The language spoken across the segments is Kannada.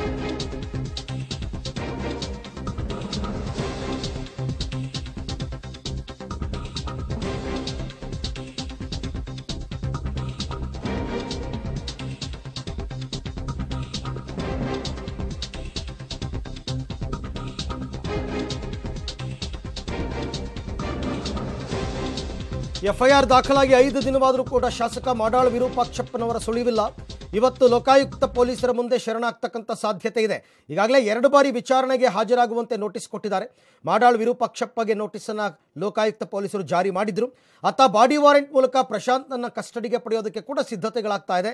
ಎಫ್ಐಆರ್ ದಾಖಲಾಗಿ ಐದು ದಿನವಾದರೂ ಕೂಡ ಶಾಸಕ ಮಾಡಾಳ್ ವಿರೂಪಾಕ್ಷಪ್ಪನವರ ಸುಳಿವಿಲ್ಲ ಇವತ್ತು ಲೋಕಾಯುಕ್ತ ಪೊಲೀಸರ ಮುಂದೆ ಶರಣಾಗ್ತಕ್ಕಂಥ ಸಾಧ್ಯತೆ ಇದೆ ಈಗಾಗಲೇ ಎರಡು ಬಾರಿ ವಿಚಾರಣೆಗೆ ಹಾಜರಾಗುವಂತೆ ನೋಟಿಸ್ ಕೊಟ್ಟಿದ್ದಾರೆ ಮಾಡಾಳ್ ವಿರೂಪಾಕ್ಷಪ್ಪಗೆ ನೋಟಿಸನ್ನು ಲೋಕಾಯುಕ್ತ ಪೊಲೀಸರು ಜಾರಿ ಮಾಡಿದ್ರು ಆತ ಬಾಡಿ ವಾರೆಂಟ್ ಮೂಲಕ ಪ್ರಶಾಂತ್ನನ್ನ ಕಸ್ಟಡಿಗೆ ಪಡೆಯೋದಕ್ಕೆ ಕೂಡ ಸಿದ್ಧತೆಗಳಾಗ್ತಾ ಇದೆ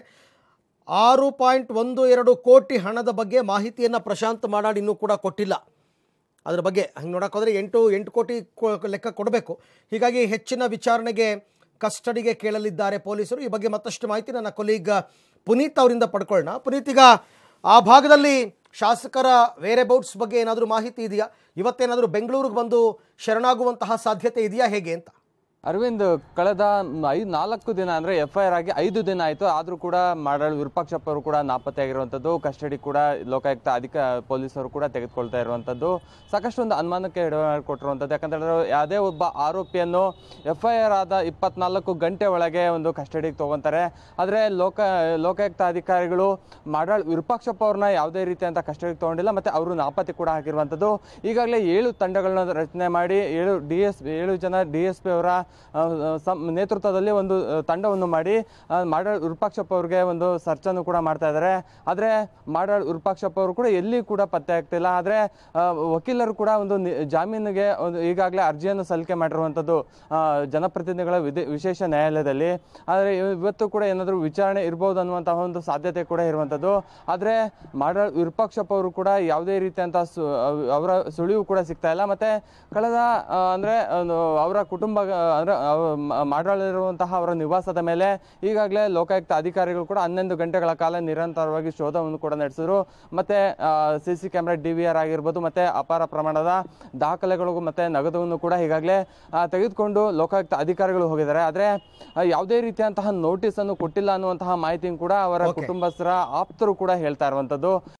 ಆರು ಪಾಯಿಂಟ್ ಒಂದು ಎರಡು ಕೋಟಿ ಹಣದ ಬಗ್ಗೆ ಮಾಹಿತಿಯನ್ನು ಪ್ರಶಾಂತ್ ಮಾಡಾಳ್ ಇನ್ನೂ ಕೂಡ ಕೊಟ್ಟಿಲ್ಲ ಅದ್ರ ಬಗ್ಗೆ ಹಂಗೆ ನೋಡೋಕೆ ಹೋದರೆ ಎಂಟು ಎಂಟು ಕೋಟಿ ಕೊ- ಲೆಕ್ಕ ಕೊಡಬೇಕು ಹೀಗಾಗಿ ಹೆಚ್ಚಿನ ವಿಚಾರಣೆಗೆ ಕಸ್ಟಡಿಗೆ ಕೇಳಲಿದ್ದಾರೆ ಪೊಲೀಸರು ಈ ಬಗ್ಗೆ ಮತ್ತಷ್ಟು ಮಾಹಿತಿ ನನ್ನ ಕೊಲೀಗ್ ಪುನೀತ್ ಅವರಿಂದ ಪಡ್ಕೊಳ್ಳೋಣ ಪುನೀತ್ ಈಗ ಆ ಭಾಗದಲ್ಲಿ ಶಾಸಕರ ವೇರೆ ಬೌಟ್ಸ್ ಬಗ್ಗೆ ಏನಾದರೂ ಮಾಹಿತಿ ಇದೆಯಾ ಇವತ್ತೇನಾದರೂ ಬೆಂಗಳೂರಿಗೆ ಬಂದು ಶರಣಾಗುವಂತಹ ಸಾಧ್ಯತೆ ಇದೆಯಾ ಹೇಗೆ ಅಂತ ಅರವಿಂದ್ ಕಳೆದ ಐದು ನಾಲ್ಕು ದಿನ ಅಂದರೆ ಎಫ್ ಐ ಆರ್ ಆಗಿ ಐದು ದಿನ ಆಯಿತು ಆದರೂ ಕೂಡ ಮಾಡಾಳ್ ವಿರೂಪಾಕ್ಷಪ್ಪ ಅವರು ಕೂಡ ನಾಪತ್ತೆ ಆಗಿರುವಂಥದ್ದು ಕಸ್ಟಡಿ ಕೂಡ ಲೋಕಾಯುಕ್ತ ಅಧಿಕ ಪೊಲೀಸರು ಕೂಡ ತೆಗೆದುಕೊಳ್ತಾ ಇರುವಂಥದ್ದು ಸಾಕಷ್ಟು ಒಂದು ಅನುಮಾನಕ್ಕೆ ಕೊಟ್ಟಿರುವಂಥದ್ದು ಯಾಕಂತೇಳಿದ್ರೆ ಯಾವುದೇ ಒಬ್ಬ ಆರೋಪಿಯನ್ನು ಎಫ್ ಐ ಆರ್ ಆದ ಇಪ್ಪತ್ನಾಲ್ಕು ಗಂಟೆ ಒಳಗೆ ಒಂದು ಕಸ್ಟಡಿಗೆ ತಗೊಂತಾರೆ ಆದರೆ ಲೋಕ ಲೋಕಾಯುಕ್ತ ಅಧಿಕಾರಿಗಳು ಮಾಡಾಳ್ ವಿರೂಪಾಕ್ಷಪ್ಪ ಅವ್ರನ್ನ ಯಾವುದೇ ರೀತಿಯಂತ ಕಸ್ಟಡಿಗೆ ತಗೊಂಡಿಲ್ಲ ಮತ್ತು ಅವರು ನಾಪತ್ತೆ ಕೂಡ ಆಗಿರುವಂಥದ್ದು ಈಗಾಗಲೇ ಏಳು ತಂಡಗಳನ್ನ ರಚನೆ ಮಾಡಿ ಏಳು ಡಿ ಎಸ್ ಏಳು ಜನ ಡಿ ಎಸ್ ಪಿ ಅವರ ಆ, ಸಂ- ನೇತೃತ್ವದಲ್ಲಿ ಒಂದು ಆ, ತಂಡವನ್ನು ಮಾಡಿ ಆ, ಮಾಡಾಳ್ ವಿರೂಪಾಕ್ಷಪ್ಪ ಅವ್ರಿಗೆ ಒಂದು ಸರ್ಚನ್ನು ಕೂಡ ಮಾಡ್ತಾ ಇದ್ದಾರೆ ಆದರೆ ಮಾಡಾಳ್ ವಿರೂಪಾಕ್ಷಪ್ಪ ಅವರು ಕೂಡ ಎಲ್ಲಿ ಕೂಡ ಪತ್ತೆ ಆಗ್ತಿಲ್ಲ ಆದರೆ ವಕೀಲರು ಕೂಡ ಒಂದು ನಿ- ಜಾಮೀನಿಗೆ ಒಂದು ಈಗಾಗಲೇ ಅರ್ಜಿಯನ್ನು ಸಲ್ಲಿಕೆ ಮಾಡಿರುವಂಥದ್ದು ಆ, ಜನಪ್ರತಿನಿಧಿಗಳ ವಿಧಿ ವಿಶೇಷ ನ್ಯಾಯಾಲಯದಲ್ಲಿ ಆದರೆ ಇವತ್ತು ಕೂಡ ಏನಾದರೂ ವಿಚಾರಣೆ ಇರ್ಬೋದು ಅನ್ನುವಂತಹ ಒಂದು ಸಾಧ್ಯತೆ ಕೂಡ ಇರುವಂಥದ್ದು ಆದರೆ ಮಾಡಾಳ್ ವಿರೂಪಾಕ್ಷಪ್ಪ ಅವರು ಕೂಡ ಯಾವುದೇ ರೀತಿಯಂಥ ಸು ಅವ್- ಅವರ ಸುಳಿವು ಕೂಡ ಸಿಗ್ತಾ ಇಲ್ಲ ಮತ್ತೆ ಕಳೆದ ಆ, ಅಂದ್ರೆ ಒಂದು ಅವರ ಕುಟುಂಬ ಆ, ಅಂದ್ರೆ ಅವ- ಮ- ಮಾಡಾಳಿರುವಂತಹ ಅವರ ನಿವಾಸದ ಮೇಲೆ ಈಗಾಗಲೇ ಲೋಕಾಯುಕ್ತ ಅಧಿಕಾರಿಗಳು ಕೂಡ ಹನ್ನೊಂದು ಗಂಟೆಗಳ ಕಾಲ ನಿರಂತರವಾಗಿ ಶೋಧವನ್ನು ಕೂಡ ನಡೆಸಿದ್ರು ಮತ್ತೆ C C camera D V R ಆಗಿರ್ಬೋದು ಮತ್ತೆ ಅಪಾರ ಪ್ರಮಾಣದ ದಾಖಲೆಗಳು ಮತ್ತೆ ನಗದುವನ್ನು ಕೂಡ ಈಗಾಗಲೇ ಆ, ತೆಗೆದುಕೊಂಡು ಲೋಕಾಯುಕ್ತ ಅಧಿಕಾರಿಗಳು ಹೋಗಿದ್ದಾರೆ ಆದರೆ ಆ, ಯಾವುದೇ ರೀತಿಯಂತಹ ನೋಟಿಸ್ ಅನ್ನು ಕೊಟ್ಟಿಲ್ಲ ಅನ್ನುವಂತಹ ಮಾಹಿತಿಯನ್ನು ಕೂಡ ಅವರ Okay. ಕುಟುಂಬಸ್ಥರ ಆಪ್ತರು ಕೂಡ ಹೇಳ್ತಾ ಇರುವಂತದ್ದು